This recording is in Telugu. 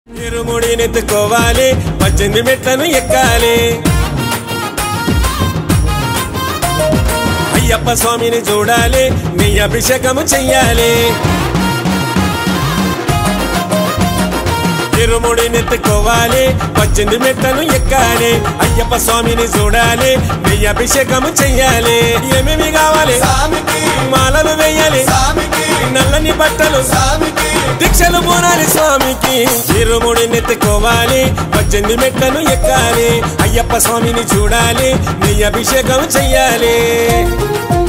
ఇరుముడినెత్తుకోవాలి పద్దెనిమిది మెట్లను ఎక్కాలి అయ్యప్ప స్వామిని చూడాలి నీ అభిషేకము చెయ్యాలి ఇరుముడినెత్తుకోవాలి పద్దెనిమిది మెట్లను ఎక్కాలి అయ్యప్ప స్వామిని చూడాలి నీ అభిషేకము చెయ్యాలి ఏమేమి కావాలి స్వామికి మాలలు వేయాలి స్వామికి నల్లని బట్టలు స్వామికి దీక్షలు పోనాలి స్వామికి ఇరుముడి నెత్తుకోవాలి పద్దెనిమిది మెట్లను ఎక్కాలి అయ్యప్ప స్వామిని చూడాలి నీ అభిషేకం చెయ్యాలి